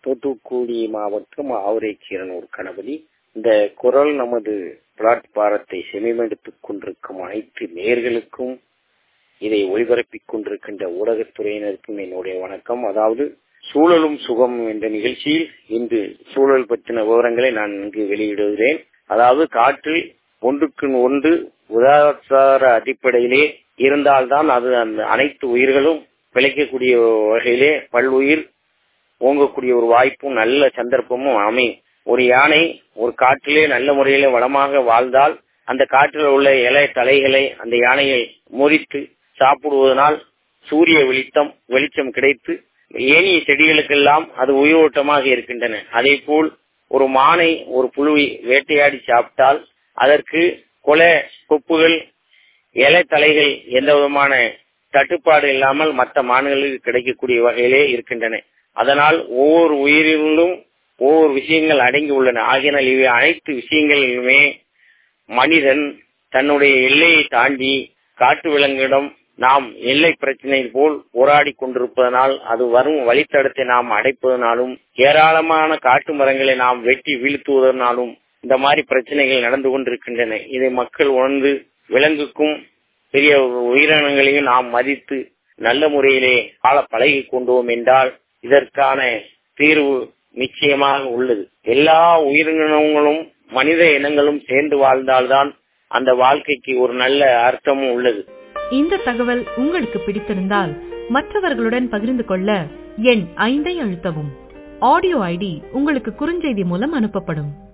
தூத்துக்குடி மாவட்டம் ஆவரைக்கீரனூர் கணபதி இந்த குரல் நமது பிளாட்பாரத்தை செவிமடுத்துக் கொண்டிருக்கும் அனைத்து நேர்களுக்கும் இதை ஒளிபரப்பிக் கொண்டிருக்கின்ற ஊடகத்துறையினருக்கும் என்னுடைய வணக்கம் அதாவது சூழலும் சுகம் என்ற நிகழ்ச்சியில் இன்று சூழல் பற்றின விவரங்களை நான் இங்கு வெளியிடுகிறேன் அதாவது காற்றில் ஒன்றுக்கு ஒன்று உதாசார அடிப்படையிலே இருந்தால்தான் அது அந்த அனைத்து உயிர்களும் பிழைக்கக்கூடிய வகையிலே பல்லுயிர் ஓங்கக்கூடிய ஒரு வாய்ப்பும் நல்ல சந்தர்ப்பமும் அமையும் ஒரு யானை ஒரு காட்டிலே நல்ல முறையில வளமாக வாழ்ந்தால் அந்த காற்றில் உள்ள இலை தலைகளை அந்த யானையை முறித்து சாப்பிடுவதனால் சூரிய வெளிச்சம் வெளிச்சம் கிடைத்து ஏனைய செடிகளுக்கெல்லாம் அது உயிரோட்டமாக இருக்கின்றன அதே போல் ஒரு மானை ஒரு புழுவை வேட்டையாடி சாப்பிட்டால் அதற்கு கொலை கொப்புகள் இலை தலைகள் எந்த விதமான தட்டுப்பாடு இல்லாமல் மற்ற மான்களுக்கு கிடைக்கக்கூடிய வகையிலே இருக்கின்றன அதனால் ஒவ்வொரு உயிரிலும் ஒவ்வொரு விஷயங்கள் அடங்கி உள்ளன ஆகியனால் இவை அனைத்து விஷயங்களிலுமே மனிதன் தன்னுடைய எல்லையை தாண்டி காட்டு விலங்கிடம் நாம் எல்லை பிரச்சனை போல் போராடி கொண்டிருப்பதனால் அது வரும் வழித்தடத்தை நாம் அடைப்பதனாலும் ஏராளமான காட்டு மரங்களை நாம் வெட்டி வீழ்த்துவதனாலும் இந்த மாதிரி பிரச்சனைகள் நடந்து கொண்டிருக்கின்றன இதை மக்கள் உணர்ந்து விலங்குக்கும் பெரிய உயிரினங்களையும் நாம் மதித்து நல்ல முறையிலே வாழ பழகி கொண்டோம் என்றால் இதற்கான தீர்வு நிச்சயமாக உள்ளது எல்லா உயிரினங்களும் மனித இனங்களும் சேர்ந்து வாழ்ந்தால்தான் அந்த வாழ்க்கைக்கு ஒரு நல்ல அர்த்தமும் உள்ளது இந்த தகவல் உங்களுக்கு பிடித்திருந்தால் மற்றவர்களுடன் பகிர்ந்து கொள்ள எண் ஐந்தை அழுத்தவும் ஆடியோ ஐடி உங்களுக்கு குறுஞ்செய்தி மூலம் அனுப்பப்படும்